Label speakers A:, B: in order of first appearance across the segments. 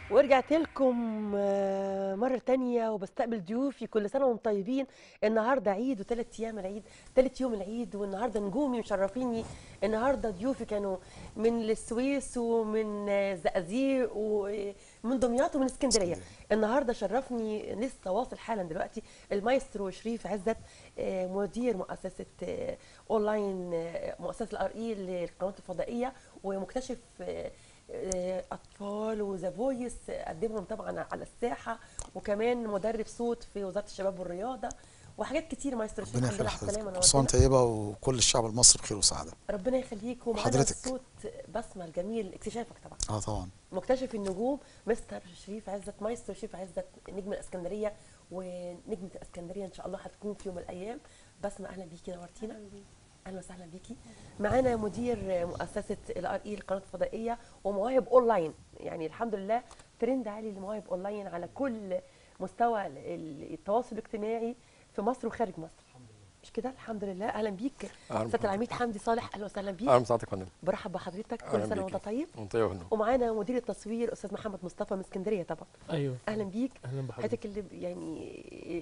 A: ورجعت لكم آه، مرة تانية وبستقبل ضيوفي كل سنة وانتم طيبين النهاردة عيد وثلاث أيام العيد ثالث يوم العيد والنهاردة نجومي مشرفيني النهاردة ضيوفي كانوا من السويس ومن آه، الزقازيق ومن دمياط ومن اسكندرية
B: اسكندرية.
A: النهاردة شرفني لسه واصل حالا دلوقتي المايسترو شريف عزت آه، مدير مؤسسة آه، أونلاين آه، مؤسسة الار اي للقنوات الفضائية ومكتشف آه، آه، اطفال وذا فويس قدمهم طبعا على الساحه وكمان مدرب صوت في وزاره الشباب والرياضه وحاجات كتير مايسترو شريف
B: ربنا
A: الحمد لله
B: يخلي
A: على السلامه
B: حضرتك كل سنه وانت
A: نورتنا.
B: طيبه وكل الشعب المصري بخير وسعاده
A: ربنا يخليك ومعانا
B: حضرتك.
A: الصوت بسمه الجميل اكتشافك طبعا
B: اه طبعا
A: مكتشف النجوم مستر شريف عزت مايسترو شريف عزت نجم الاسكندريه ونجمه الاسكندريه ان شاء الله هتكون في يوم من الايام بسمه اهلا بيكي نورتينا اهلا وسهلا بيكي معانا مدير مؤسسه الار اي القناه الفضائيه ومواهب اونلاين يعني الحمد لله ترند عالي لمواهب اونلاين على كل مستوى ال- ال- التواصل الاجتماعي في مصر وخارج مصر مش كده الحمد لله اهلا بيك
C: أهلا
A: سياده العميد حمدي صالح اهلا وسهلا بيك
C: اهلا بسعادتك يا فندم
A: برحب بحضرتك
C: أهلاً
A: كل سنه
C: بيكي.
A: وانت طيب
C: وانت طيب يا فندم
A: ومعانا مدير التصوير استاذ محمد مصطفى من اسكندريه طبعا
D: ايوه
A: اهلا بيك
D: اهلا بحضرتك
A: حضرتك اللي ب- يعني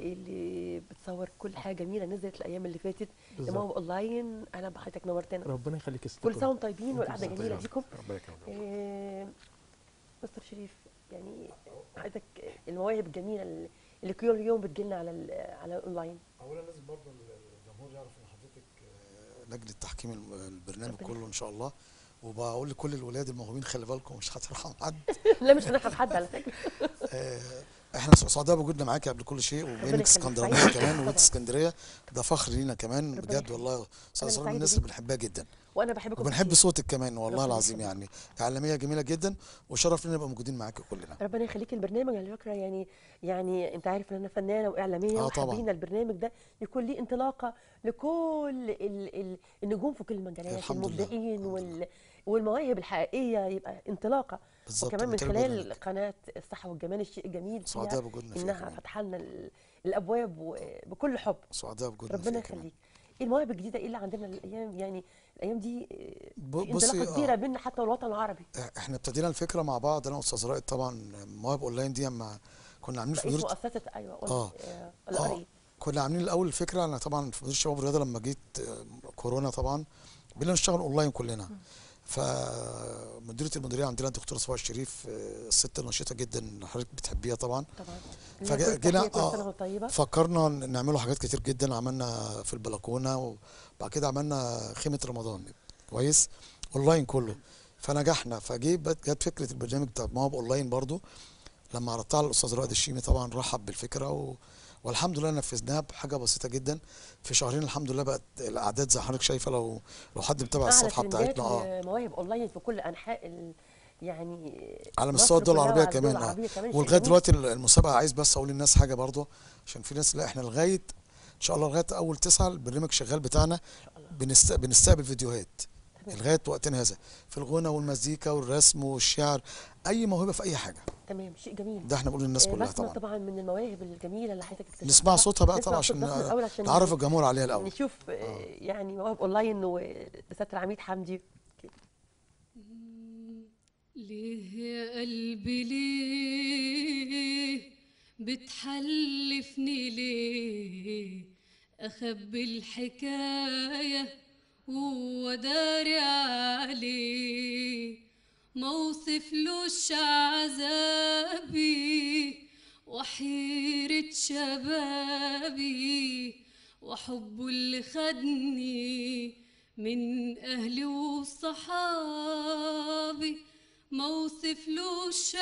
A: اللي بتصور كل حاجه جميله نزلت الايام اللي فاتت
D: بالظبط.
A: لموهب اونلاين اهلا بحضرتك نورتنا
D: ربنا يخليك يا ست
A: كل
D: الكل.
A: سنه وانتم طيبين
D: وانتم
A: والقعده
D: بالظبط.
A: جميله بيكم
C: ربنا يكرمك
A: آه، مستر شريف يعني حضرتك المواهب الجميله اللي اللي كل يوم بتجيلنا على ال- على الاونلاين
B: اولا لازم برضه الجمهور يعرف ان حضرتك لجنه تحكيم الم- البرنامج
A: ربنا
B: كله ان شاء الله وبقول لكل الولاد الموهوبين خلي بالكم مش هترحم حد
A: لا مش هنرحم حد على فكره
B: آه، احنا سعداء بوجودنا معاكي قبل كل شيء وبينك
A: يخليك.
B: اسكندرانيه
A: سعيد.
B: كمان
A: طبعاً.
B: وبيت اسكندريه ده فخر لينا كمان
A: ربنا
B: بجد
A: يخليك.
B: والله استاذ
A: أنا
B: اسرار من
A: سعيدة
B: الناس
A: بيك.
B: اللي بنحبها جدا
A: وانا بحبكم
B: وبنحب
A: كتير.
B: صوتك كمان والله
A: ربنا
B: العظيم
A: يخليك.
B: يعني اعلاميه جميله جدا وشرف لنا نبقى موجودين معاكي كلنا
A: ربنا يخليك البرنامج على فكره يعني يعني انت عارف ان انا فنانه واعلاميه
B: آه طبعاً.
A: وحابين البرنامج ده يكون ليه انطلاقه لكل ال ال النجوم في كل المجالات
B: الحمد لله،
A: المبدعين
B: الحمد
A: وال والمواهب الحقيقيه يبقى انطلاقه
B: بالظبط
A: وكمان من
B: بتربي
A: خلال
B: ولادك.
A: قناه الصحه والجمال الشيء الجميل
B: سعداء
A: فيها
B: بوجودنا فيها
A: انها
B: كمان.
A: فتح لنا ال- الابواب و- بكل حب
B: سعداء بوجودنا
A: ربنا
B: فيها كمان.
A: يخليك ايه المواهب الجديده ايه اللي عندنا الايام يعني الايام دي آه،
B: ب-
A: في
B: بصي،
A: انطلاقه
B: آه.
A: كبيره بينا حتى الوطن العربي
B: احنا ابتدينا الفكره مع بعض انا واستاذ رائد طبعا مواهب اونلاين دي اما كنا عاملين في
A: رئيس
B: مديريه
A: مؤسسه ايوه قلت
B: آه.
A: آه،
B: اه
A: القرية.
B: كنا عاملين الاول الفكره انا طبعا في مديريه الشباب والرياضه لما جيت آه، كورونا طبعا بقينا نشتغل اونلاين كلنا فمديريه المديريه عندنا الدكتوره صفاء الشريف آه، الست نشيطه جدا اللي حضرتك بتحبيها طبعا
A: طبعا
B: فجا-
A: فجينا
B: جينا-
A: كل
B: آه.
A: سنه وانت طيبه
B: فكرنا ن- نعملوا حاجات كتير جدا عملنا في البلكونه وبعد كده عملنا خيمه رمضان كويس اونلاين كله فنجحنا فجي بت- جت فكره البرنامج بتاع مواهب اونلاين برضو لما عرضتها على الاستاذ رائد الشيمي طبعا رحب بالفكره و... والحمد لله نفذناها بحاجه بسيطه جدا في شهرين الحمد لله بقت الاعداد زي حضرتك شايفه لو لو حد متابع
A: اعلى
B: الصفحه
A: ترندات
B: بتاعتنا اه
A: مواهب اونلاين في كل انحاء ال... يعني
B: على
A: مصر
B: مستوى الدول
A: كلها
B: العربيه
A: وعلى الدول
B: كمان اه
A: العربية كمان
B: ولغايه
A: شايفين.
B: دلوقتي المسابقه عايز بس اقول للناس حاجه برضو عشان في ناس لا احنا لغايه ان شاء الله لغايه اول تسعه البرنامج شغال بتاعنا بنست... بنستقبل فيديوهات
A: تمام.
B: لغايه وقتنا هذا في الغنى والمزيكا والرسم والشعر اي موهبه في اي حاجه
A: تمام شيء جميل
B: ده احنا بنقول للناس
A: آه،
B: كلها
A: بسمة
B: طبعا
A: طبعا من المواهب الجميله اللي حضرتك اكتشفتها
B: نسمع صوتها بقى
A: نسمع
B: طبعا
A: صوت
B: عشان
A: بسمة الأول عشان
B: نعرف الجمهور عليها الاول
A: نشوف آه، يعني مواهب اونلاين وسياده العميد حمدي
E: ليه يا قلبي ليه بتحلفني ليه أخبي الحكاية وداري عليه موصفلوش عذابي وحيرة شبابي وحبه اللي خدني من أهلي وصحابي موصفلوش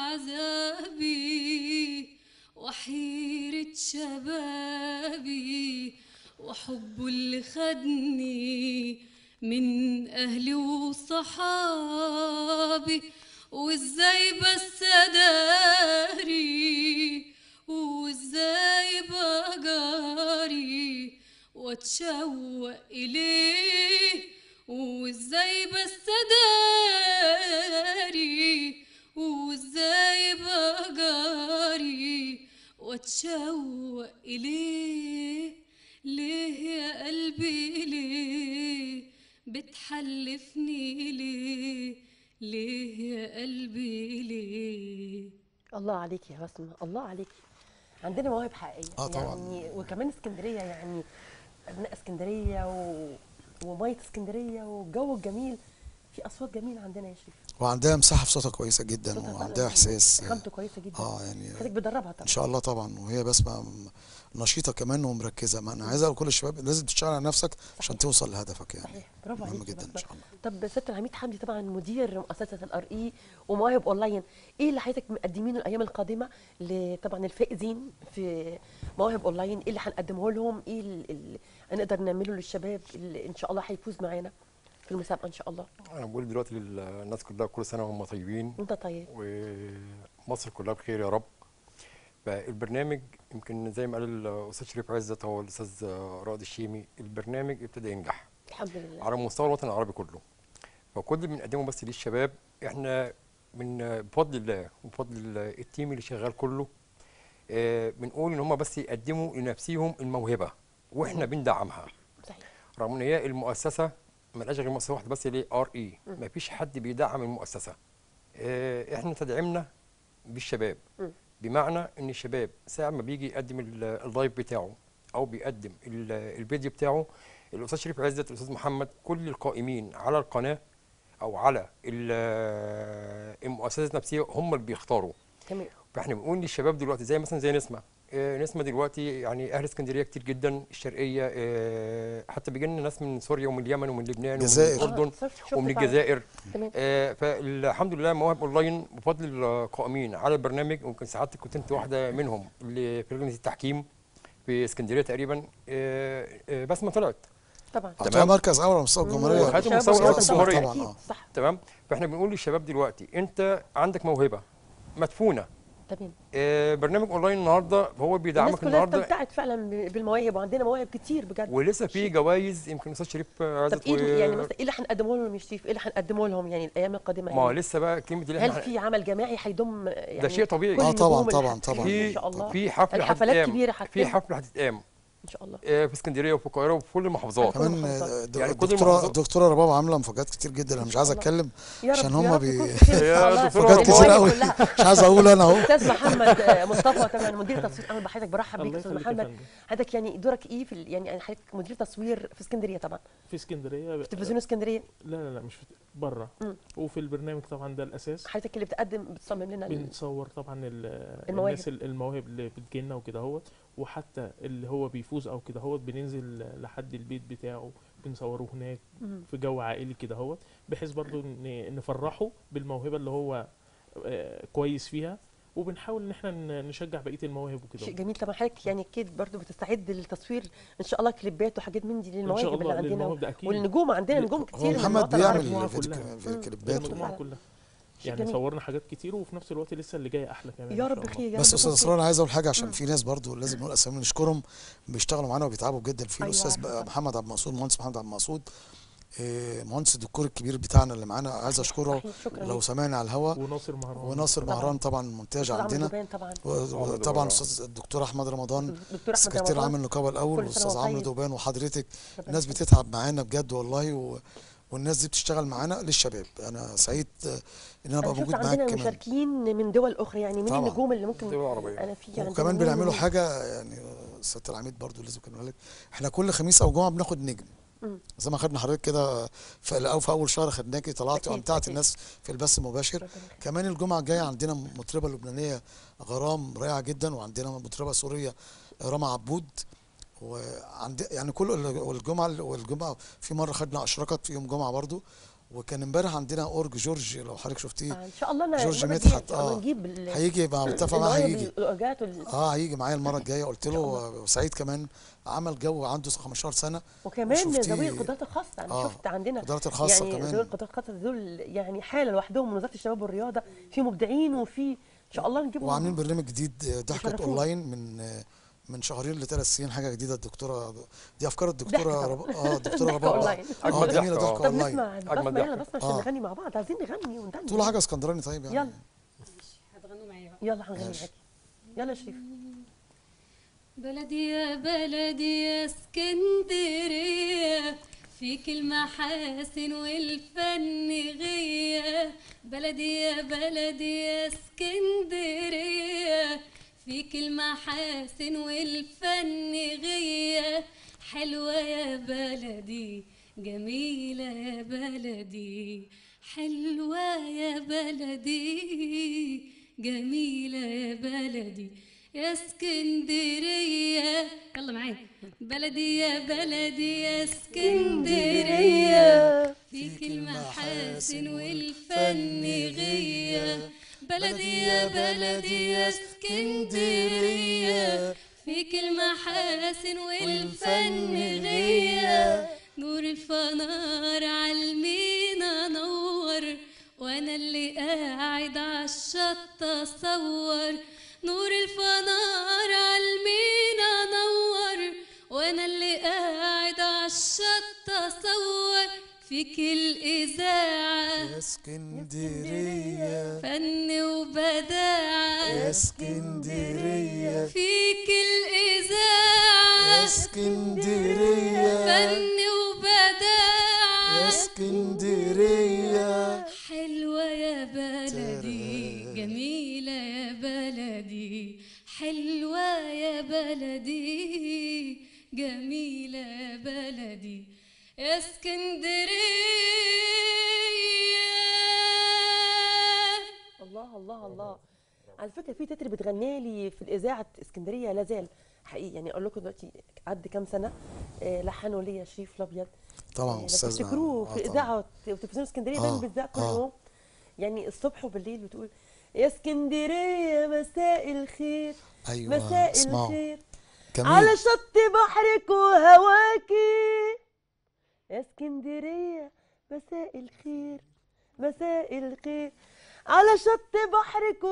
E: عذابي وحيرة شبابي وحبه اللي خدني من أهلي وصحابي وازاي بس أداري وازاي بجاري واتشوق إليه وازاي بس أداري وازاي بجاري واتشوق إليه ليه يا قلبي ليه بتحلفني ليه ليه يا قلبي ليه
A: الله عليكي يا بسمة الله عليكي عندنا مواهب حقيقية
B: آه طبعاً.
A: يعني وكمان اسكندرية يعني أبناء اسكندرية و... ومية اسكندرية والجو الجميل في أصوات جميلة عندنا يا شريف
B: وعندها مساحه في صوتها كويسه جدا
A: صوتها فعلاً
B: وعندها احساس
A: خامته كويسة جدا
B: اه يعني
A: حضرتك بتدربها
B: ان
A: طبعا
B: شاء الله طبعا وهي بسمه م- نشيطه كمان ومركزه ما انا عايز اقول لكل الشباب لازم تشتغل على نفسك عشان توصل لهدفك يعني
A: صحيح برافو
B: مهم
A: عليكي
B: جدا
A: بسمة.
B: ان شاء الله
A: طب ست العميد حمدي طبعا مدير مؤسسه الار اي ومواهب اونلاين ايه اللي حضرتك مقدمينه الايام القادمه ل- طبعا الفائزين في مواهب اونلاين ايه اللي هنقدمه لهم ايه اللي هنقدر نعمله للشباب اللي ان شاء الله هيفوز معانا في المسابقه ان شاء الله
C: انا بقول دلوقتي للناس كلها كل سنه وهم طيبين
A: انت طيب
C: ومصر كلها بخير يا رب فالبرنامج يمكن زي ما قال الاستاذ شريف عزت هو الاستاذ رائد الشيمي البرنامج ابتدى ينجح
A: الحمد لله
C: على مستوى الوطن العربي كله فكل اللي بنقدمه بس للشباب احنا من بفضل الله وبفضل ال- التيم اللي شغال كله آه، بنقول ان هم بس يقدموا لنفسهم الموهبه واحنا بندعمها
A: صحيح
C: رغم ان هي المؤسسه ملهاش غير مؤسسه واحده بس اللي هي ار اي مفيش حد بيدعم المؤسسه آه، احنا تدعيمنا بالشباب
A: مم.
C: بمعنى ان الشباب ساعه ما بيجي يقدم ال- اللايف بتاعه او بيقدم ال- الفيديو بتاعه الاستاذ شريف عزت الاستاذ محمد كل القائمين على القناه او على ال- المؤسسه نفسها هم اللي بيختاروا
A: تمام
C: فاحنا بنقول للشباب دلوقتي زي مثلا زي نسمه آه، نسمه دلوقتي يعني اهل اسكندريه كتير جدا الشرقيه آه، حتى بيجي لنا ناس من سوريا ومن اليمن ومن لبنان ومن
B: الجزائر.
C: الاردن
A: آه، شفت- شفت
C: ومن
A: فعلاً.
C: الجزائر
A: تمام
C: آه، فالحمد لله مواهب اونلاين بفضل القائمين على البرنامج ويمكن سعادتك كنت انت واحده منهم اللي في لجنه التحكيم في اسكندريه تقريبا آه، آه، بسمه طلعت
A: طبعا
B: عطوها مركز اول على مستوى الجمهوريه
C: وخدت
A: شباب
C: مستوى
A: ورياضة
C: رئاسة
A: طبعاً،
C: الجمهورية.
A: أكيد،
B: طبعاً، آه.
A: صح
C: تمام فاحنا بنقول للشباب دلوقتي انت عندك موهبه مدفونه
A: تمام
C: آه، برنامج اونلاين النهارده هو
A: الناس
C: بيدعمك
A: كلها
C: النهارده
A: استمتعت فعلا ب- بالمواهب وعندنا مواهب كتير بجد
C: ولسه في جوائز يمكن الاستاذ شريف
A: طب
C: عزت
A: ايه
C: و...
A: اللي- يعني مثلا ايه اللي هنقدمه لهم يا شريف ايه اللي هنقدمه لهم يعني الايام القادمه
C: ما هو
A: يعني؟
C: لسه بقى كلمه اللي
A: هل
C: احنا
A: في عمل جماعي هيضم يعني
C: ده شيء طبيعي
A: كل
B: آه طبعاً،
A: النجوم اللي
B: طبعاً،
A: هت-
B: طبعاً.
A: ان شاء الله
C: في حفله
A: الحفلات
C: هتتقام.
A: كبيره
C: في
A: هتتم
C: حفله هتتقام
A: ان شاء الله
C: آه، في اسكندريه وفي القاهره وفي كل المحافظات
A: كل
B: كمان
A: المحافظات.
B: آه، د-
C: يعني كل
B: الدكتوره
C: المحافظات.
B: الدكتوره رباب عامله مفاجآت كتير جدا انا مش عايز
A: الله.
B: اتكلم
A: يا رب
B: عشان
A: يا
B: هما
A: رب
B: بي-
A: يكون في خير إن
C: يا
A: شاء الله.
C: دكتورة
B: مفاجآت
C: رباب.
B: كتير
A: المواهب
B: قوي
A: كلها.
B: مش عايز اقول انا اهو
A: استاذ محمد آه، مصطفى طبعا مدير تصوير انا بحضرتك برحب بيك
D: الله
A: استاذ
D: يخليك يا
A: محمد
D: فندم.
A: حضرتك يعني دورك ايه في ال- يعني يعني حضرتك مدير تصوير في اسكندريه طبعا
D: في اسكندريه
A: في تلفزيون اسكندريه
D: لا لا لا مش في بره
A: مم.
D: وفي البرنامج طبعا ده الاساس
A: حضرتك اللي بتقدم بتصمم لنا ال-
D: بنصور طبعا ال-
A: المواهب.
D: الناس ال- المواهب اللي بتجيلنا وكده اهوت وحتى اللي هو بيفوز او كده اهوت بننزل لحد البيت بتاعه بنصوره هناك
A: مم.
D: في جو عائلي كده اهوت بحيث برضو ن- نفرحه بالموهبه اللي هو آه، كويس فيها وبنحاول ان احنا ن- نشجع بقيه المواهب وكده
A: شيء
D: اهوت.
A: جميل طبعا حضرتك يعني اكيد برضو بتستعد للتصوير ان شاء الله كليبات وحاجات من دي
D: ان شاء
A: للمواهب اللي
D: الله
A: عندنا
D: للمواهب ده اكيد
A: والنجوم عندنا
D: ل-
A: نجوم
D: هو
A: كتير من
B: محمد
A: الوطن
B: بيعمل
A: العربي.
D: المجموعة
B: فيديو
D: كلها.
B: في
A: مم.
B: كليبات
D: المجموعه
A: فعلا.
D: كلها
A: شيء
D: يعني
A: جميل.
D: صورنا حاجات كتير وفي نفس الوقت لسه اللي جاي احلى كمان
A: يا
D: إن شاء
A: رب
D: الله.
A: خير يا
B: بس
A: رب
B: استاذ
A: يكون
B: اسرار
A: خير.
B: انا عايز اقول حاجه عشان في ناس برضو لازم نقول اسامي نشكرهم بيشتغلوا معانا وبيتعبوا جدا في
A: أيوة
B: الاستاذ
A: عارفة.
B: بقى محمد عبد المقصود مهندس محمد عبد المقصود آه، مهندس الدكتور الكبير بتاعنا اللي معانا عايز اشكره
A: صحيح، شكرا
B: لو
A: ليك.
B: سمعنا على الهواء
D: وناصر مهران
B: وناصر
A: طبعاً.
B: مهران طبعا المونتاج
A: أستاذ عمرو
B: عندنا
A: دوبان طبعا
B: و-
C: عمرو
B: وطبعا
C: دوبان.
B: استاذ الدكتور احمد رمضان
A: دكتور احمد
B: سكرتير عام
A: رمضان
B: النقابه الاول
A: كل سنة
B: واستاذ
A: وهو
B: عمرو
A: طيب.
B: دوبان وحضرتك
A: ربنا
B: الناس
A: يخليك.
B: بتتعب معانا بجد والله و... والناس دي بتشتغل معانا للشباب انا سعيد آه، ان انا ابقى
A: انا شفت
B: موجود معاك
A: عندنا
B: كمان
A: مشاركين من دول اخرى يعني من
B: طبعاً.
A: النجوم اللي ممكن
C: دول عربية.
A: انا في عندنا
B: وكمان
A: مين
B: بنعملوا
A: ومين.
B: حاجه يعني سياده العميد برضو لازم اكلمها لك احنا كل خميس او جمعه بناخد نجم
A: مم.
B: زي ما خدنا حضرتك كده في او في اول شهر خدناكي طلعتي
A: أكيد،
B: وامتعت
A: أكيد.
B: الناس في البث المباشر
A: ربنا يخليك.
B: كمان الجمعه الجايه عندنا مطربه لبنانيه غرام رائعه جدا وعندنا مطربه سوريه رامي عبود وعند يعني كل والجمعه والجمعه في مره خدنا اشركت في يوم جمعه برضو وكان امبارح عندنا اورج جورج لو حضرتك شفتيه
A: آه، ان شاء الله انا
B: جورج
A: المرة الجاية
B: مدحت،
A: إن شاء الله
B: آه.
A: نجيب ال-
B: هيجي مع متفق معاه
A: المواهب
B: هيجي
A: الاورجات وال-
B: اه هيجي معايا المره الجايه قلت له وسعيد كمان عمل جو عنده 15 سنه
A: وكمان
B: وشفتيه-
A: ذوي القدرات الخاصه انا
B: آه،
A: شفت عندنا
B: القدرات الخاصة
A: يعني
B: كمان.
A: ذوي القدرات الخاصه دول يعني حاله لوحدهم من وزاره الشباب والرياضه في مبدعين وفي ان شاء الله نجيبهم
B: وعاملين برنامج جديد آه، ضحكت
A: يشرفونا.
B: اونلاين من آه، من شهرين لثلاث سنين حاجه جديده الدكتوره دي افكار الدكتوره
A: ضحكة.
B: رب... اه الدكتوره
A: ضحكة
B: رباب
A: أونلاين.
B: اه
C: أجمد
B: جميله
C: ضحكة، آه.
B: ضحكه
A: طب
B: اونلاين
A: نسمع
C: أجمل
A: بسمه يلا
C: ضحكة.
A: بسمه عشان
B: آه.
A: نغني مع بعض عايزين نغني وندندن
B: تقول حاجه اسكندراني طيب يعني
A: يلا
E: هتغنوا معايا بقى.
A: يلا هنغني
B: ماشي.
A: معاكي يلا يا شريف
E: بلدي يا بلدي يا اسكندرية فيك المحاسن والفن غية بلدي يا بلدي يا اسكندرية فيك المحاسن والفن غية حلوة يا بلدي جميلة يا بلدي حلوة يا بلدي جميلة يا بلدي يا اسكندرية يلا معايا بلدي يا بلدي يا اسكندرية فيك المحاسن والفن غية بلدي يا بلدي يا اسكندرية فيك المحاسن والفن غية نور الفنار عالمينا نور وانا اللي قاعد عالشط اصور نور الفنار عالمينا نور وانا اللي قاعد عالشط اصور فيك الاذاعه
B: يا اسكندرية
E: فن وبداعه
B: يا اسكندرية
E: فيك
B: يا
E: الاذاعه
B: اسكندرية
E: فن وبداعه
B: يا اسكندرية
E: حلوة يا بلدي جميلة يا بلدي حلوة يا بلدي جميلة يا بلدي يا اسكندرية
A: الله الله الله على فكره في تتر بتغني لي في الاذاعه اسكندريه لا زال حقيقي يعني اقول لكم دلوقتي عد كام سنه آه، لحنوا ليا شريف الابيض
B: طبعا
A: آه، لو
B: استاذنا
A: تفتكروه
B: آه
A: في
B: طبعاً.
A: اذاعه وتلفزيون اسكندريه دايما
B: آه،
A: بتذاع كل
B: آه.
A: يوم يعني الصبح وبالليل بتقول يا اسكندريه مساء الخير
B: ايوه
A: مساء
B: اسمعوا
A: الخير
B: جميل
A: على شط بحرك وهواكي يا اسكندرية مساء الخير مساء الخير على شط بحرك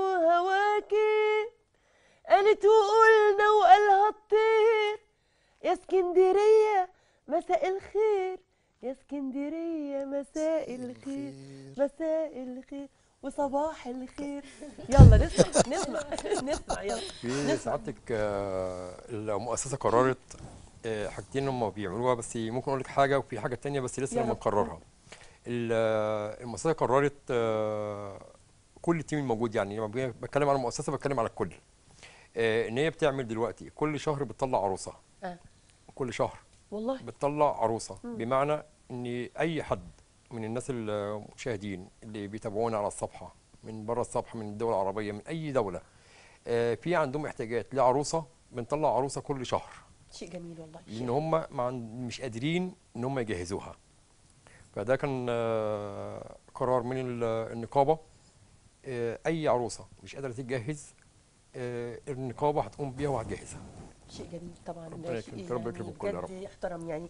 A: وهواكي قالت وقلنا وقالها الطير يا اسكندرية مساء الخير يا اسكندرية مساء الخير مساء الخير وصباح الخير يلا نسمع نسمع نسمع يلا
C: في سعادتك آه، المؤسسه قررت آه، حاجتين هم بيعملوها بس ممكن اقول لك حاجه وفي حاجه تانية بس لسه
A: يا
C: لما
A: رب.
C: نقررها ال- آه، المؤسسه قررت آه، كل التيم الموجود يعني لما باجي بتكلم على المؤسسه بتكلم على الكل آه، ان هي بتعمل دلوقتي كل شهر بتطلع عروسه
A: آه.
C: كل شهر
A: والله
C: بتطلع عروسه بمعنى ان اي حد من الناس المشاهدين اللي بيتابعونا على الصفحه من بره الصفحه من الدول العربيه من اي دوله آه، في عندهم احتياجات لعروسه بنطلع عروسه كل شهر
A: شيء جميل والله
C: لان
A: شيء
C: هم ما عن- مش قادرين ان هم يجهزوها فده كان آه، قرار من ال- النقابه آه، اي عروسه مش قادره تتجهز آه، النقابه هتقوم بيها وهتجهزها
A: شيء جميل طبعا
C: ربنا
A: ده
C: يكرمك،
A: شيء
C: ربنا يكرمك كل يا رب.
A: بجد يحترم يعني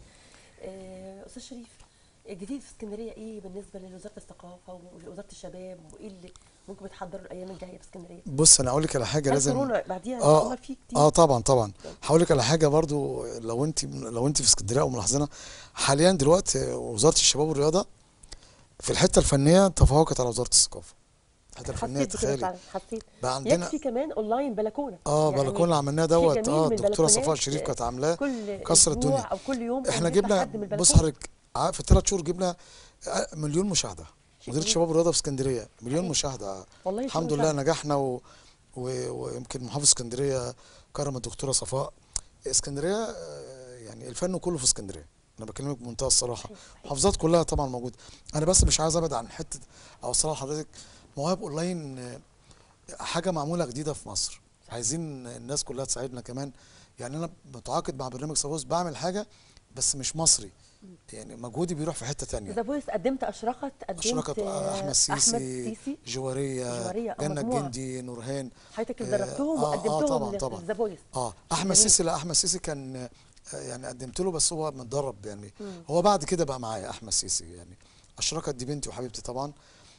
A: آه، استاذ شريف الجديد في اسكندريه ايه بالنسبه لوزاره الثقافه ووزاره الشباب وايه اللي ممكن بتحضروا الايام الجايه في اسكندريه
B: بص انا اقول لك على حاجه
A: هل
B: لازم
A: كورونا بعديها
B: آه،
A: عمل فيه كتير
B: اه طبعا طبعا هقول لك على حاجه برضو لو انت لو انت في اسكندريه او ملاحظينها حاليا دلوقتي وزاره الشباب والرياضه في الحته الفنيه تفوقت على وزاره الثقافه الحته الفنيه
A: حسيت بكده
B: تخيلي
A: فعلا حسيت
B: بقى عندنا
A: يكفي كمان اونلاين بلكونه
B: اه
A: يعني
B: بلكونه اللي عملناه
A: شيء
B: دوت
A: جميل
B: اه
A: من
B: الدكتوره صفاء
A: البلكونات،
B: الشريف كانت عاملاه
A: كل
B: كسر
A: أسبوع
B: الدنيا.
A: او كل يوم
B: احنا
A: بنفتح
B: جبنا
A: حد من
B: بص
A: البلكونة.
B: حضرتك ع- في الثلاث شهور جبنا آه، مليون مشاهده
A: شيء
B: مديريه
A: جميل.
B: الشباب والرياضه في اسكندريه مليون
A: صحيح.
B: مشاهده
A: والله شيء
B: الحمد لله
A: مساعد.
B: نجحنا و... و... ويمكن محافظ اسكندريه كرم الدكتوره صفاء اسكندريه آه، يعني الفن كله في اسكندريه انا بكلمك بمنتهى الصراحه
A: صحيح، صحيح.
B: محافظات كلها طبعا موجوده انا بس مش عايز ابعد عن حته اوصلها لحضرتك مواهب اونلاين آه، حاجه معموله جديده في مصر عايزين الناس كلها تساعدنا كمان يعني انا متعاقد مع برنامج سافوس بعمل حاجه بس مش مصري يعني مجهودي بيروح في حته تانية
A: ذا فويس قدمت اشرقت قدمت
B: اشرقت
A: آه،
B: احمد سيسي
A: احمد سيسي
B: جواريه
A: جوارية، آه،
B: جنة
A: مجموعة.
B: الجندي نورهان
A: حضرتك
B: آه،
A: اللي دربتهم
B: آه، آه،
A: وقدمتهم
B: طبعاً، طبعاً.
A: ذا فويس
B: اه احمد
A: جميل.
B: سيسي لا احمد سيسي كان آه، يعني قدمت له بس هو متدرب يعني
A: مم.
B: هو بعد كده بقى معايا احمد سيسي يعني اشرقت دي بنتي وحبيبتي طبعا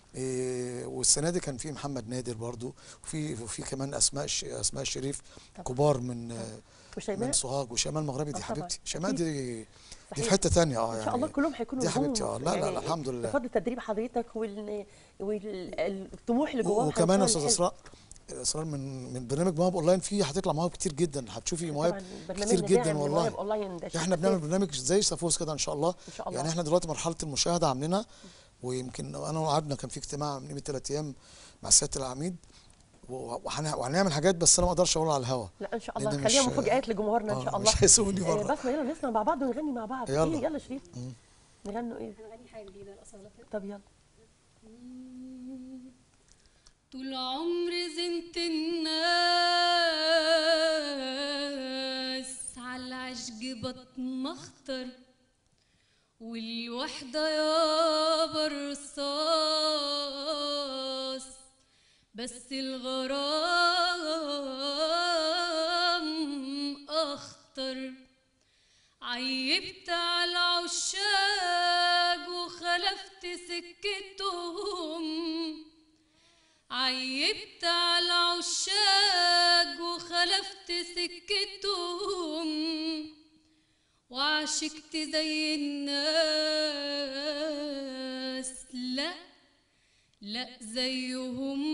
B: إيه والسنه دي كان في محمد نادر برضو وفي وفي كمان اسماء الش- اسماء الشريف
A: طبعاً.
B: كبار من آه،
A: وشيماء
B: من سوهاج وشمال مغربي
A: آه،
B: دي
A: طبعاً.
B: حبيبتي شمال
A: أكيد.
B: دي دي في
A: صحيح.
B: حته تانية اه
A: ان
B: يعني
A: شاء الله كلهم هيكونوا
B: دي
A: نجوم
B: حبيبتي اه لا لا لا الحمد لله
A: بفضل تدريب حضرتك وال... والطموح اللي جواهم
B: وكمان يا
A: هيوصلوا
B: استاذ
A: للحلم.
B: اسراء الاصرار من من برنامج مواهب اونلاين فيه هتطلع مواهب كتير جدا هتشوفي مواهب
A: طبعاً برنامجنا
B: كتير جدا
A: داعم
B: والله.
A: لمواهب اونلاين ده شيء
B: احنا بنعمل
A: أساسي.
B: برنامج زي سافوس كده ان شاء الله
A: ان شاء الله
B: يعني احنا دلوقتي مرحله المشاهده عاملينها ويمكن انا وقعدنا كان في اجتماع من قيمه ثلاث ايام مع سياده العميد و- وهن- وهنعمل حاجات بس انا ما اقدرش اقولها على الهوا
A: لا ان شاء الله
B: لأن
A: خليها
B: مش-
A: مفاجآت لجمهورنا ان
B: آه،
A: شاء الله
B: مش هيسيبوني
A: آه،
B: بره
A: بس يلا نسمع مع بعض ونغني مع بعض
B: يلا.
A: إيه يلا شريف نغنوا ايه
E: هنغني حاجه جديده لاصاله كده
A: طب يلا
E: طول عمري زنت الناس على العشق بتمخطر والوحدة يابا الرصاص بس الغرام أخطر عيبت على العشاق وخلفت سكتهم عيبت على العشاق وخلفت سكتهم وعشقت زي الناس لا لا زيهم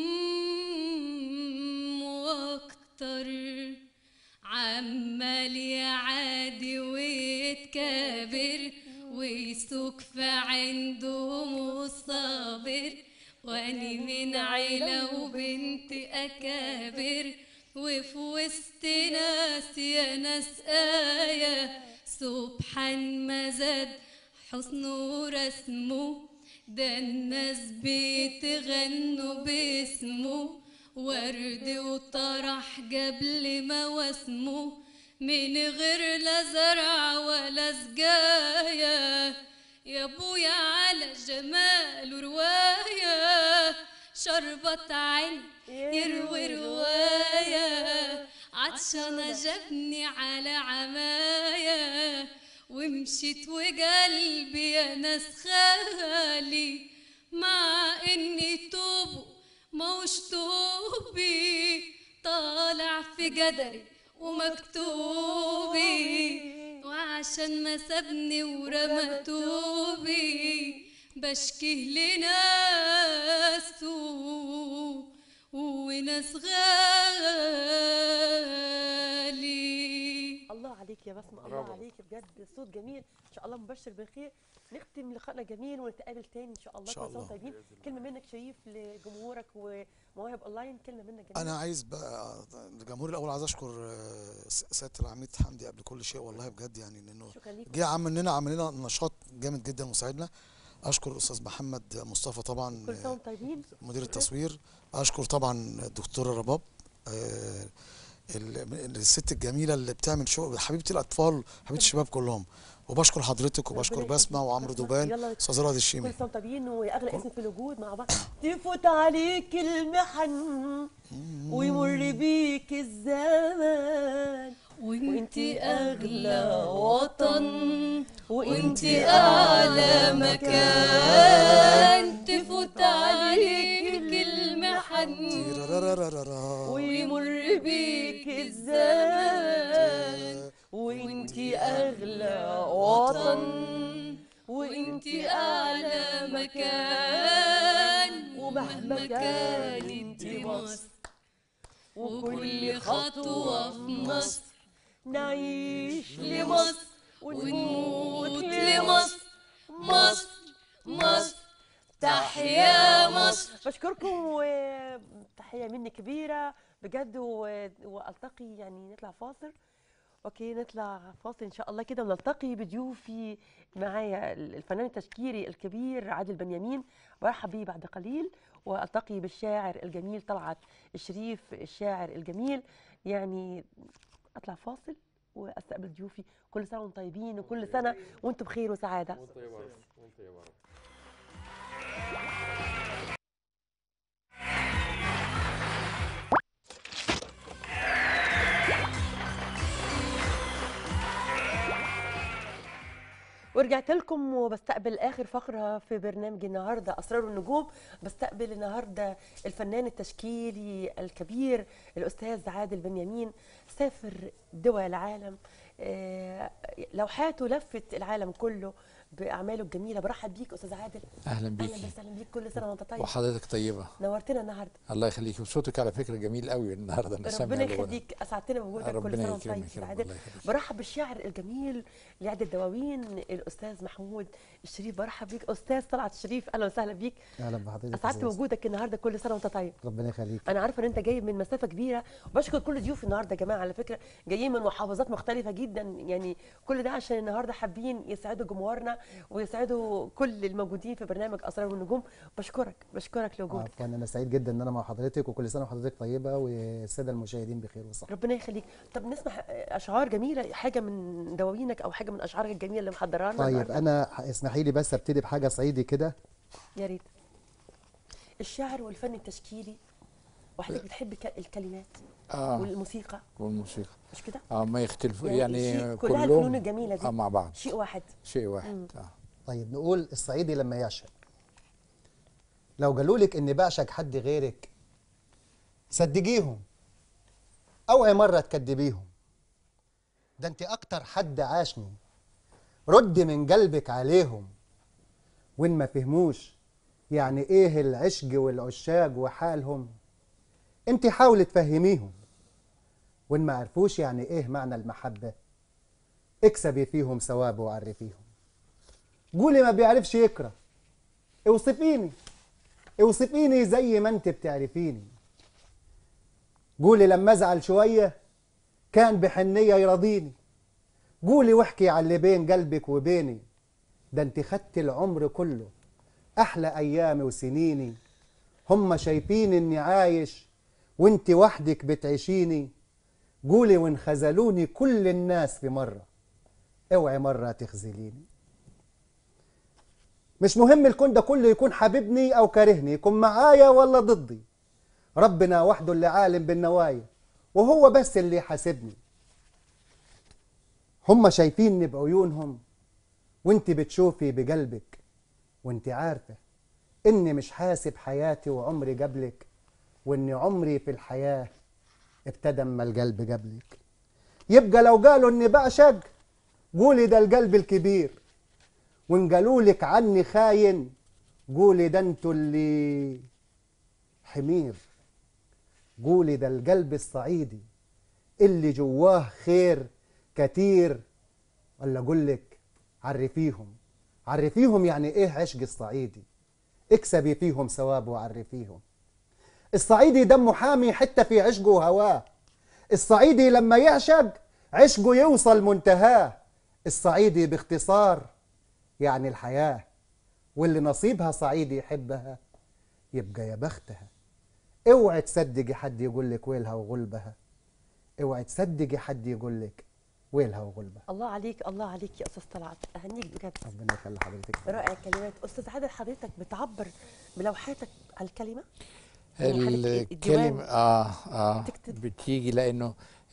E: واكتر عمال يعادي ويتكابر ويسوق في عندهم الصابر واني من عيلة وبنت اكابر وفي وسط ناس يا ناس آية سبحان ما زاد حسنه ورسمه ده الناس بيتغنوا باسمه ورد وطرح قبل ما واسمه من غير لا زرع ولا سجاية يا ابويا على جمال رواية شربت عين يروي رواية عطشانة جابني على عماية ومشيت وقلبي يا ناس خالي مع اني توبه موش توبي طالع في قدري ومكتوبي وعشان ما سابني ورمى توبي بشكيه لناس و- وناس غالي
A: الله عليك يا بسمة الله
C: برافو.
A: عليك بجد صوت جميل ان شاء الله مبشر بالخير نختم لقائنا جميل ونتقابل تاني ان شاء الله
B: إن شاء
A: كل سنة
B: الله.
A: طيبين كلمه منك شريف لجمهورك ومواهب اونلاين كلمه منك جميل
B: انا عايز بقى الجمهور الاول عايز اشكر آه، س- سياده العميد حمدي قبل كل شيء والله بجد يعني لانه
A: شكرا ليكم
B: جه عمل لنا عمل لنا نشاط جامد جدا وساعدنا اشكر الاستاذ محمد مصطفى طبعا
A: كل سنه وانتم طيبين
B: مدير التصوير اشكر طبعا الدكتوره رباب آه، ال- الست الجميله اللي بتعمل شغل حبيبه الاطفال حبيبه الشباب كلهم وبشكر حضرتك وبشكر
A: ربنا
B: بسمه
A: يخليك.
B: وعمرو
A: بسمة.
B: دوبان
A: يلا.
B: استاذ رائد
A: كل
B: الشيمي
A: سنه وانتم طيبين واغلى اسم في الوجود مع بعض تفوت عليك المحن ويمر بيك الزمان
E: وانتي اغلى وطن
A: وانتي
E: اعلى مكان تفوت عليك المحن
B: تيرارارارارا.
A: ويمر بيك الزمان وانتي اغلى وطن
E: وانتي اعلى مكان
A: ومهما كان انتي مصر
E: وكل خطوة في مصر
A: نعيش لمصر
E: لمصر
A: ونموت
E: ونموت
A: لمصر
E: مصر مصر تحيا مصر
A: بشكركم وتحية مني كبيرة بجد و- والتقي يعني نطلع فاصل اوكي نطلع فاصل ان شاء الله كده ونلتقي بضيوفي معايا الفنان التشكيلي الكبير عادل بنيامين برحب بيه بعد قليل والتقي بالشاعر الجميل طلعت الشريف الشاعر الجميل يعني اطلع فاصل واستقبل ضيوفي كل سنه وانتم طيبين وكل سنه وانتم بخير وسعاده
C: وانت يا بارك وانت يا بارك
A: ورجعت لكم وبستقبل اخر فقره في برنامج النهارده اسرار النجوم بستقبل النهارده الفنان التشكيلي الكبير الاستاذ عادل بنيامين سافر دول العالم آه، لوحاته لفت العالم كله باعماله الجميله برحب بيك استاذ عادل
F: اهلا بيكي
A: اهلا وسهلا بيك كل سنه وانت طيب
F: وحضرتك طيبه
A: نورتنا النهارده
F: الله يخليك وصوتك على فكره جميل قوي النهارده انا سامع
A: ربنا
F: الغنى.
A: يخليك اسعدتنا بوجودك كل
F: ربنا
A: سنه وانت طيب
F: يكرمك
A: استاذ
F: يا رب
A: عادل
F: الله يخليك
A: برحب بالشاعر الجميل لعد الدواوين الاستاذ محمود الشريف برحب بيك استاذ طلعت الشريف اهلا وسهلا بيك
G: اهلا بحضرتك
A: اسعدت
G: أستاذ.
A: بوجودك النهارده كل سنه وانت طيب
G: ربنا يخليك
A: انا عارفه ان انت جاي من مسافه كبيره وبشكر كل ضيوف النهارده يا جماعه على فكره جايين من محافظات مختلفه جدا يعني كل ده عشان النهارده حابين يسعدوا جمهورنا ويسعدوا كل الموجودين في برنامج اسرار والنجوم بشكرك بشكرك لوجودك
G: عفوا انا سعيد جدا ان انا مع حضرتك وكل سنه وحضرتك طيبه والساده المشاهدين بخير وصحه
A: ربنا يخليك طب نسمع اشعار جميله حاجه من دواوينك او حاجه من اشعارك الجميله اللي محضرها لنا
G: طيب
A: النهاردة.
G: انا ح- اسمحي لي بس ابتدي بحاجه صعيدي كده
A: يا ريت الشعر والفن التشكيلي وحضرتك بتحب ك- الكلمات
F: اه
A: والموسيقى
F: والموسيقى
A: مش كده
F: اه ما يختلفوا
A: يعني
F: يعني,
A: شيء- كلها الفنون
F: كلهم
A: الجميله دي
F: اه مع بعض
A: شيء واحد
F: شيء واحد اه
G: طيب نقول الصعيدي لما يعشق لو قالوا لك اني بعشق حد غيرك صدقيهم اوعي مره تكدبيهم ده انت اكتر حد عاشني رد من قلبك عليهم وان ما فهموش يعني ايه العشق والعشاق وحالهم انت حاولي تفهميهم وان ما عرفوش يعني ايه معنى المحبه اكسبي فيهم ثواب وعرفيهم قولي ما بيعرفش يقرا اوصفيني اوصفيني زي ما انت بتعرفيني قولي لما ازعل شويه كان بحنيه يرضيني قولي واحكي على اللي بين قلبك وبيني ده انت خدت العمر كله احلى ايامي وسنيني هم شايفين اني عايش وانت وحدك بتعيشيني قولي وان خذلوني كل الناس في مره اوعي مره تخذليني مش مهم الكون ده كله يكون حبيبني او كارهني يكون معايا ولا ضدي ربنا وحده اللي عالم بالنوايا وهو بس اللي يحاسبني هم شايفيني بعيونهم وانت بتشوفي بقلبك وانت عارفة اني مش حاسب حياتي وعمري قبلك وان عمري في الحياة ابتدى اما القلب قبلك يبقى لو قالوا اني بعشق قولي ده القلب الكبير وان قالوا لك عني خاين قولي ده انتوا اللي حمير قولي ده القلب الصعيدي اللي جواه خير كتير ولا اقول لك عرفيهم عرفيهم يعني ايه عشق الصعيدي اكسبي فيهم ثواب وعرفيهم الصعيدي دمه حامي حتى في عشقه وهواه الصعيدي لما يعشق عشقه يوصل منتهاه الصعيدي باختصار يعني الحياة واللي نصيبها صعيدي يحبها يبقى يا بختها اوعي تصدقي حد يقول لك ويلها وغلبها اوعي تصدقي حد يقول لك ويلها وغلبها
A: الله عليك الله عليك يا استاذ طلعت اهنيك بجد
G: ربنا يخلي حضرتك
A: رائع الكلمات استاذ عادل حضرتك بتعبر بلوحاتك على الكلمه يعني حضرتك الديوان
F: الكلمة اه اه
A: بتكتب؟
F: بتيجي لانه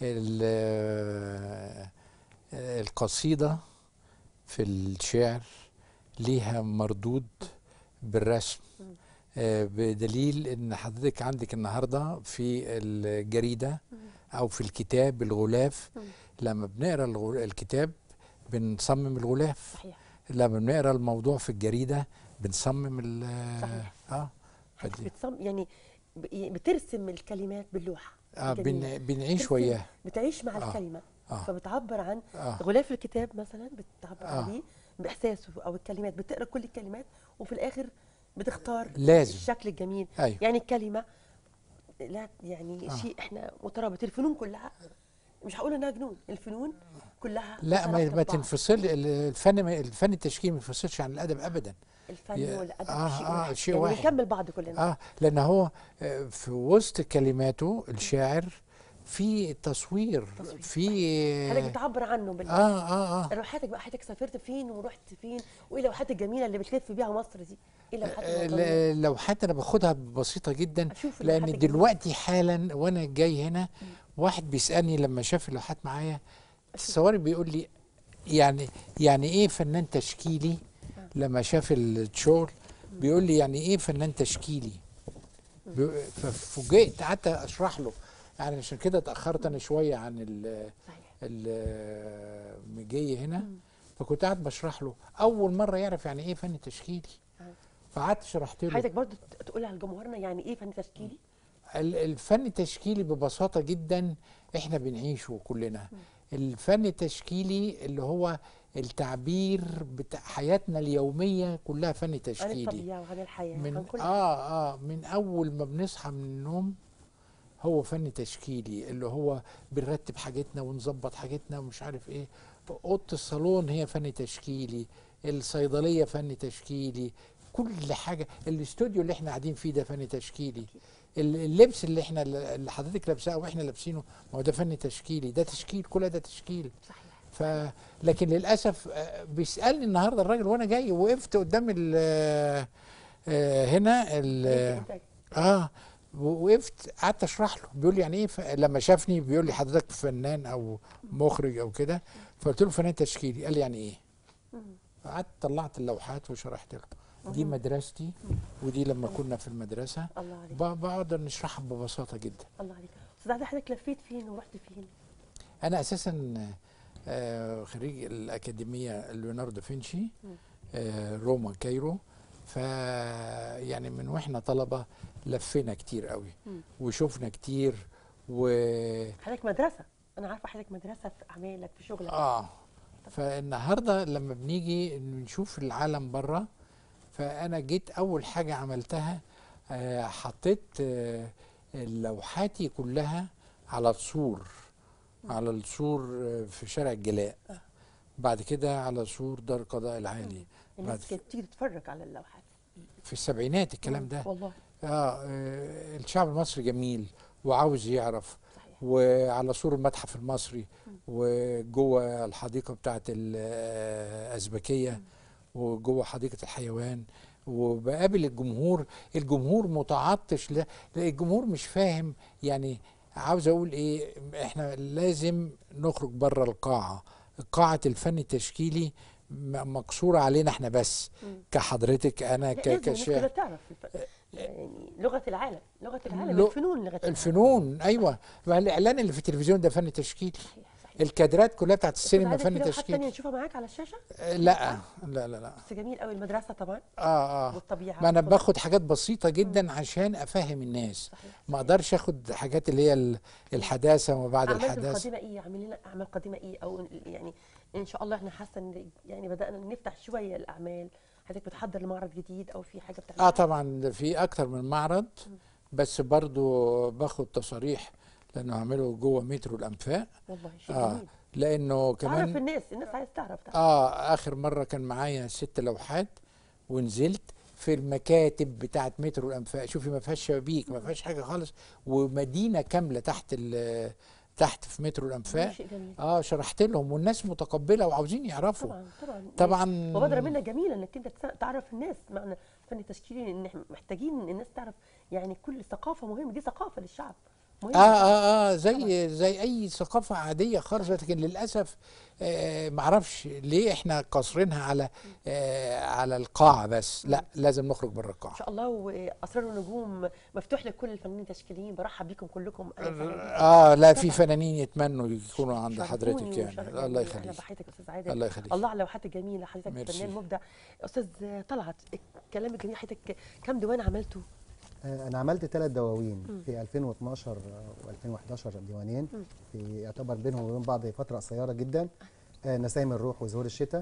F: ال- القصيدة في الشعر ليها مردود بالرسم آه، بدليل ان حضرتك عندك النهارده في الجريده او في الكتاب الغلاف لما بنقرا الغ- الكتاب بنصمم الغلاف
A: صحيح
F: لما بنقرا الموضوع في الجريده بنصمم ال
A: صحيح.
F: اه
A: حضرتك
F: فدي-
A: بتصم يعني ب- بترسم الكلمات باللوحه
F: اه
A: الجميلة.
F: بن بنعيش
A: ترسم-
F: وياه
A: بتعيش مع
F: آه.
A: الكلمه
F: آه.
A: فبتعبر عن
F: آه.
A: غلاف الكتاب مثلا بتعبر
F: آه.
A: عليه باحساسه او الكلمات بتقرا كل الكلمات وفي الاخر بتختار
F: لازم.
A: الشكل الجميل
F: أيوة.
A: يعني الكلمه لا يعني
F: آه.
A: شيء احنا مترابط الفنون كلها مش هقول انها جنون الفنون كلها
F: لا ما
A: مترابطة
F: ما
A: ببعض.
F: تنفصل الفن ما- الفن التشكيلي ما ينفصلش عن الادب ابدا
A: الفن
F: يا-
A: والادب
F: آه،
A: شيء
F: آه،
A: واحد
F: شيء
A: يعني
F: واحد.
A: بنكمل بعض كلنا
F: اه لان هو آه، في وسط كلماته الشاعر في تصوير
A: تصوير.
F: في
A: حضرتك بتعبر عنه بال
F: اه اه اه
A: لوحاتك بقى حضرتك سافرت فين ورحت فين وايه اللوحات الجميله اللي بتلف بيها مصر دي ايه اللوحات
F: آه،
A: الوطنية؟
F: ل- لوحات انا باخدها بسيطه جدا
A: أشوف
F: لان
A: اللوحات الجميلة.
F: دلوقتي حالا وانا جاي هنا واحد بيسالني لما شاف اللوحات معايا تصوري بيقول لي يعني يعني ايه فنان تشكيلي لما شاف الشغل بيقول لي يعني ايه فنان تشكيلي بي- ففوجئت قعدت اشرح له يعني عشان كده اتاخرت انا شويه عن ال
A: صحيح
F: ال- جاي هنا فكنت قاعد بشرح له اول مره يعرف يعني ايه فن تشكيلي
A: آه.
F: فقعدت شرحت له
A: حضرتك برضو تقولي على جمهورنا يعني ايه فن تشكيلي
F: ال- الفن التشكيلي ببساطة جدا احنا بنعيشه كلنا الفن التشكيلي اللي هو التعبير بتاع حياتنا اليومية كلها فن
A: عن
F: تشكيلي
A: الطبيعه وعن الحياه
F: من
A: عن كل
F: اه اه من اول ما بنصحى من النوم هو فن تشكيلي اللي هو بنرتب حاجتنا ونظبط حاجتنا ومش عارف ايه اوضه الصالون هي فن تشكيلي الصيدليه فن تشكيلي كل حاجه الاستوديو اللي احنا قاعدين فيه ده فن تشكيلي ال- اللبس اللي احنا اللي حضرتك لابساه واحنا لابسينه ما هو ده فن تشكيلي ده تشكيل كل ده تشكيل
A: صحيح
F: ف لكن للاسف آه، بيسالني النهارده الراجل وانا جاي وقفت قدام ال آه، هنا ال
A: إنتاج.
F: اه وقفت قعدت اشرح له بيقول لي يعني ايه ف... لما شافني بيقول لي حضرتك فنان او مخرج او كده فقلت له فنان تشكيلي قال لي يعني ايه فقعدت طلعت اللوحات وشرحت له دي مدرستي ودي لما كنا في المدرسه
A: الله عليك
F: ب- بقدر نشرحها ببساطه جدا
A: الله عليك استاذ عادل حضرتك لفيت فين ورحت فين
F: انا اساسا آه، خريج الاكاديميه ليوناردو دافنشي آه، روما كايرو ف يعني من واحنا طلبه لفينا كتير قوي
A: مم.
F: وشفنا كتير و
A: حضرتك مدرسه انا عارفه حضرتك مدرسه في اعمالك في شغلك
F: اه فالنهارده لما بنيجي نشوف العالم بره فانا جيت اول حاجه عملتها آه، حطيت آه، لوحاتي كلها على السور على السور آه، في شارع الجلاء بعد كده على سور دار القضاء العالي بعد
A: الناس كانت تيجي تتفرج على اللوحات
F: في السبعينات الكلام ده
A: والله
F: آه آه، الشعب المصري جميل وعاوز يعرف
A: صحيح
F: وعلى سور المتحف المصري وجوه الحديقه بتاعه الازبكيه وجوه حديقه الحيوان وبقابل الجمهور الجمهور متعطش لا لا، الجمهور مش فاهم يعني عاوز اقول ايه احنا لازم نخرج بره القاعه قاعه الفن التشكيلي م- مقصوره علينا احنا بس
A: مم.
F: كحضرتك انا
A: لا،
F: ك-
A: لازم الناس كلها
F: كشاهد
A: تعرف الف- يعني لغه العالم لغه العالم
F: لو-
A: الفنون لغه العالم.
F: الفنون ايوه ما الاعلان اللي في التلفزيون ده فن تشكيلي
A: صحيح صحيح
F: الكادرات كلها بتاعت
A: أستاذ
F: السينما
A: عادل، في
F: فن
A: لوحات تانية
F: تشكيلي
A: نشوفها معاك على الشاشه
F: آه، لا لا لا لا
A: بس جميل قوي المدرسه طبعا
F: اه اه
A: والطبيعه
F: ما انا
A: والخضرة.
F: باخد حاجات بسيطه جدا عشان افهم الناس
A: صحيح
F: ما اقدرش اخد حاجات اللي هي ال- الحداثه وما بعد
A: اعمال
F: الحداثه
A: القديمه ايه عاملين لنا اعمال قديمه ايه او يعني ان شاء الله احنا حاسه ان يعني بدانا نفتح شويه الاعمال حضرتك بتحضر لمعرض جديد او في حاجه بتعملها
F: اه طبعا في اكتر من معرض بس برضو باخد تصاريح لانه هعمله جوه مترو الانفاق
A: والله شيء
F: اه
A: جميل
F: لانه
A: تعرف
F: كمان
A: الناس الناس عايز تعرف تعرف.
F: اه اخر مره كان معايا ست لوحات ونزلت في المكاتب بتاعت مترو الانفاق شوفي ما فيهاش شبابيك ما فيهاش حاجه خالص ومدينه كامله تحت ال- تحت في مترو الانفاق
A: شيء جميل
F: اه شرحت لهم والناس متقبله وعاوزين يعرفوا
A: طبعا طبعا
F: طبعا
A: مبادره منك جميله انك انت تس- تعرف الناس معنى الفن التشكيلي ان احنا محتاجين ان الناس تعرف يعني كل ثقافه مهمه دي ثقافه للشعب
F: اه
A: مهمه
F: اه اه زي زي اي ثقافه عاديه خالص لكن للاسف آه معرفش ليه احنا قاصرينها على آه على القاعه بس لا لازم نخرج بره
A: ان
F: القاعه
A: شاء الله واسرار النجوم مفتوح لكل الفنانين التشكيليين برحب بيكم كلكم أهلاً وسهلاً بيكم.
F: اه لا في
A: طبعاً.
F: فنانين يتمنوا يكونوا عند
A: شرفوني
F: حضرتك يعني
A: وشرف
F: الله
A: يعني
F: يخليك
A: انا بحياتك استاذ عادل
F: الله يخليك
A: الله على اللوحات الجميله حضرتك
F: ميرسي.
A: فنان مبدع استاذ طلعت الكلام الجميل حضرتك كم ديوان عملته
G: آه، انا عملت ثلاث دواوين
A: مم.
G: في 2012 و2011 ديوانين
A: مم.
G: في يعتبر بينهم وبين بعض فتره قصيره جدا آه، نسايم الروح وزهور الشتاء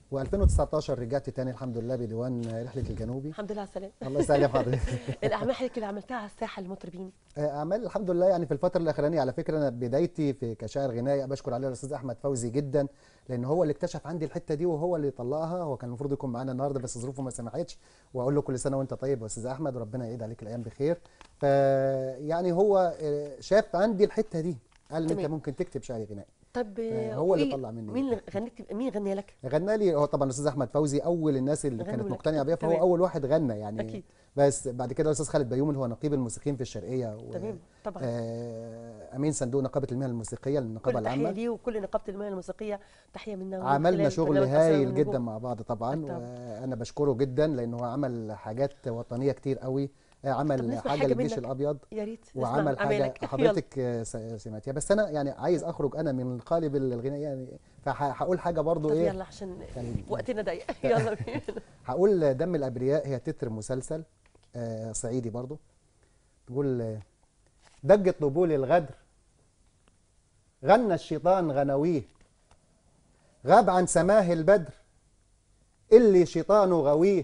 G: و2019 رجعت تاني الحمد لله بديوان رحله الجنوبي
A: الحمد لله على السلامه
G: الله يسلم حضرتك
A: الاعمال حضرتك اللي عملتها على الساحه للمطربين
G: آه، اعمال الحمد لله يعني في الفتره الاخرانيه على فكره انا بدايتي في كشاعر غنائي بشكر عليه الاستاذ احمد فوزي جدا لان هو اللي اكتشف عندي الحته دي وهو اللي طلعها هو كان المفروض يكون معانا النهارده بس ظروفه ما سمحتش واقول له كل سنه وانت طيب يا استاذ احمد وربنا يعيد عليك الايام بخير ف يعني هو آه، شاف عندي الحته دي قال لي انت
A: تمام.
G: ممكن تكتب شعر غنائي
A: طب
G: آه، هو اللي
A: وإيه-
G: طلع مني.
A: مين اللي غنيت مين غنى لك
G: غنى لي هو طبعا الاستاذ احمد فوزي اول الناس اللي
A: غنوا
G: كانت
A: لك.
G: مقتنعه بيها فهو
A: تمام.
G: اول واحد غنى يعني
A: اكيد
G: بس بعد كده الاستاذ خالد بيومي اللي هو نقيب الموسيقيين في الشرقيه و...
A: تمام طبعا
G: آه، امين صندوق نقابه المهن الموسيقيه للنقابه
A: كل تحيه
G: العامه
A: ليه وكل نقابه المهن الموسيقيه تحيه منا ومن
G: عملنا
A: خلال
G: شغل
A: برنامج أسرار
G: هايل
A: النجوم.
G: جدا مع بعض طبعا
A: طبعاً.
G: وانا بشكره جدا لانه هو عمل حاجات وطنيه كتير قوي آه،
A: طب
G: عمل
A: نسمع
G: حاجه
A: حاجة
G: للجيش
A: منك.
G: الابيض
A: يا ريت نسمع
G: وعمل حاجه
A: أعمالك. يلا.
G: حضرتك آه، س- سمعتيها بس انا يعني عايز اخرج انا من القالب الغنائي يعني فهقول حاجه برضو
A: طب
G: ايه
A: يلا عشان
G: يعني
A: وقتنا ضيق يلا بينا
G: هقول دم الابرياء هي تتر مسلسل آه، صعيدي برضو تقول آه، دقت طبول الغدر غنى الشيطان غنويه غاب عن سماه البدر اللي شيطانه غويه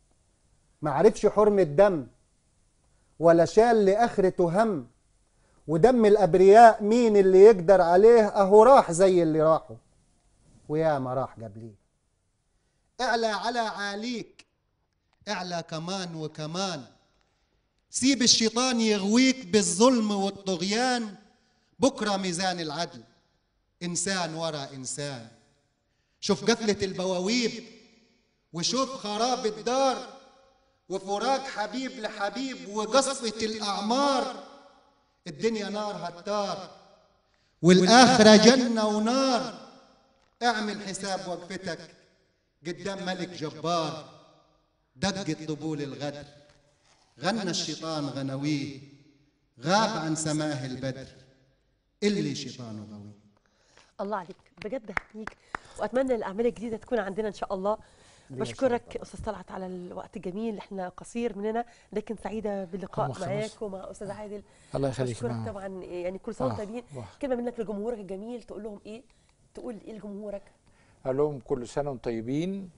G: معرفش حرمة دم ولا شال لآخرته هم ودم الأبرياء مين اللي يقدر عليه أهو راح زي اللي راحوا ويا ما راح قبليه اعلى على عاليك اعلى كمان وكمان سيب الشيطان يغويك بالظلم والطغيان بكرة ميزان العدل إنسان ورا إنسان شوف قفلة البواويب وشوف خراب الدار وفراق حبيب لحبيب وقصفة الأعمار الدنيا نار هتار والآخرة جنة ونار اعمل حساب وقفتك قدام ملك جبار دقت طبول الغدر غنى الشيطان غنويه غاب عن سماه البدر اللي شيطانه غوي
A: الله عليك بجد هنيك واتمنى الاعمال الجديده تكون عندنا ان شاء الله
G: ليا
A: بشكرك استاذ طلعت على الوقت الجميل احنا قصير مننا لكن سعيده باللقاء
F: هم خلاص.
A: معاك ومع استاذ عادل
F: الله يخليك
A: بشكرك
F: معاهم.
A: طبعا يعني كل سنه وانتم
F: آه،
A: طيبين
F: واه.
A: كلمه منك لجمهورك الجميل تقول لهم ايه تقول ايه لجمهورك
F: اقول لهم كل سنه وانتم طيبين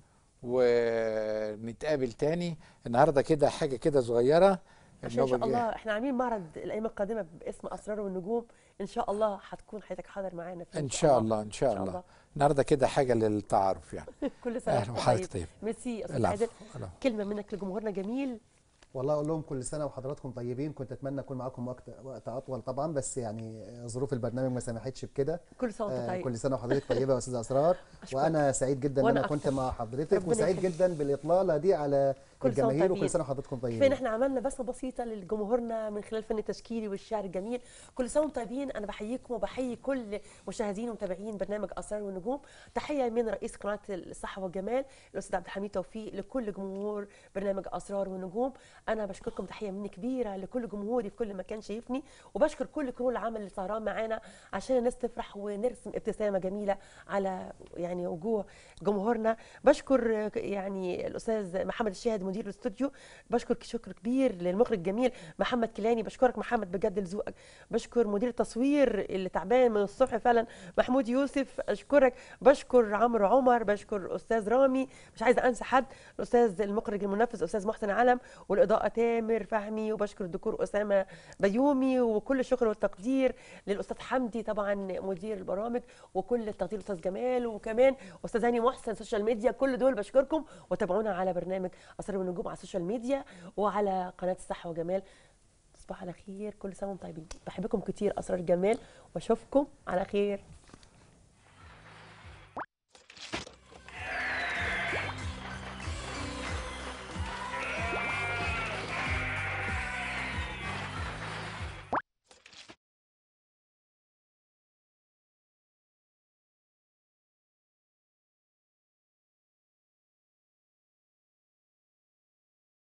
F: ونتقابل تاني النهارده كده حاجه كده صغيره
A: عشان ان شاء
F: النوبة
A: الله
F: الجاية.
A: احنا عاملين معرض الايام القادمه باسم اسرار والنجوم ان شاء الله هتكون حضرتك حاضر معانا فيه
F: ان شاء الله ان شاء الله النهارده كده حاجه للتعارف يعني
A: كل سنه
F: اهلا
A: وانتم
F: وحضرتك
A: طيب
F: طيب
A: ميرسي يا استاذ
F: العفو
A: عادل
F: العفو.
A: كلمه منك لجمهورنا جميل
G: والله اقول لهم كل سنه وحضراتكم طيبين كنت اتمنى اكون معاكم وقت وقت اطول طبعا بس يعني ظروف البرنامج ما سمحتش بكده
A: كل سنه وانت
G: آه
A: طيب
G: كل سنه وحضرتك طيبه يا استاذ اسرار
A: أشكرك.
G: وانا سعيد جدا ان
A: وأنا
G: انا كنت
A: أكتر.
G: مع حضرتك
A: ربنا
G: وسعيد
A: يخليك.
G: جدا بالاطلاله دي على
A: كل سنة
G: الجماهير
A: وطيبين.
G: وكل سنه وحضراتكم
A: كفايه ان
G: طيبين
A: احنا عملنا بصمه بسيطه لجمهورنا من خلال الفن التشكيلي والشعر الجميل كل سنه وانتم طيبين انا بحييكم وبحيي كل مشاهدين ومتابعين برنامج اسرار والنجوم تحيه من رئيس قناه الصحه والجمال الاستاذ عبد الحميد توفيق لكل جمهور برنامج اسرار والنجوم انا بشكركم تحيه مني كبيره لكل جمهوري في كل مكان شايفني وبشكر كل كرو العمل اللي سهران معانا عشان الناس تفرح ونرسم ابتسامه جميله على يعني وجوه جمهورنا بشكر يعني الاستاذ محمد الشاهد مدير الاستوديو بشكر شكر كبير للمخرج الجميل محمد كيلاني بشكرك محمد بجد لذوقك بشكر مدير التصوير اللي تعبان من الصبح فعلا محمود يوسف اشكرك بشكر عمرو عمر بشكر استاذ رامي مش عايزه انسى حد الاستاذ المخرج المنفذ استاذ محسن علم والاضاءه تامر فهمي وبشكر الدكتور اسامه بيومي وكل الشكر والتقدير للاستاذ حمدي طبعا مدير البرامج وكل التقدير الاستاذ جمال وكمان استاذ هاني محسن سوشيال ميديا كل دول بشكركم وتابعونا على برنامج اسرار والنجوم على السوشيال ميديا وعلى قناه الصحه وجمال تصبحوا على خير كل سنه وانتم طيبين بحبكم كتير اسرار جمال واشوفكم على خير